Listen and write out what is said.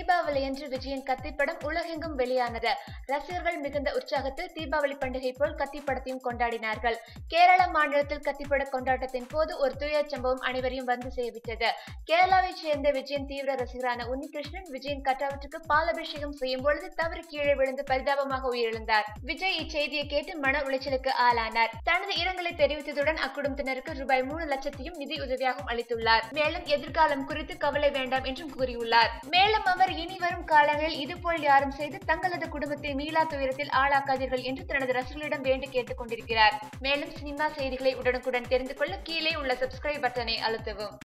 தீபாவளியன்று விஜயின் கத்தி படம் உலகெங்கும் வெளியானது ரசிகர்கள் மிகுந்த உற்சாகத்தில் தீபாவளி பண்டிகை போல் கத்தி படத்தையும் கொண்டாடினார்கள் கேரள மாநிலத்தில் கத்திப்பட கொண்டாட்டத்தின் போது ஒரு துயர் சம்பவம் அனைவரையும் வந்து சேவித்தது கேரளாவைச் சேர்ந்த விஜயின் தீவிர ரசிகரான உன்னிகிருஷ்ணன் விஜயின் கட்டாவற்றுக்கு பாலாபிஷேகம் செய்யும் பொழுது தவறு கீழே விழுந்து பரிதாபமாக உயிரிழந்தார் விஜய் இச்செய்தியை கேட்டு மன உளைச்சலுக்கு ஆளானார் தனது இரங்கலை தெரிவித்ததுடன் அக்குடும்பத்தினருக்கு ரூபாய் மூணு லட்சத்தையும் நிதி உதவியாகவும் அளித்துள்ளார் மேலும் எதிர்காலம் குறித்து கவலை வேண்டாம் என்றும் கூறியுள்ளார் மேலும் அவர் இனி வரும் காலங்களில் இதுபோல் யாரும் செய்து தங்களது குடும்பத்தை மீளா துயரத்தில் ஆளாக்காதீர்கள் என்று தனது ரசிகர்களிடம் வேண்டி கேட்டுக் கொண்டிருக்கிறார் மேலும் சினிமா செய்திகளை உடனுக்குடன் தெரிந்து கொள்ள கீழே உள்ள சப்ஸ்கிரைப் பட்டனை அழுத்தவும்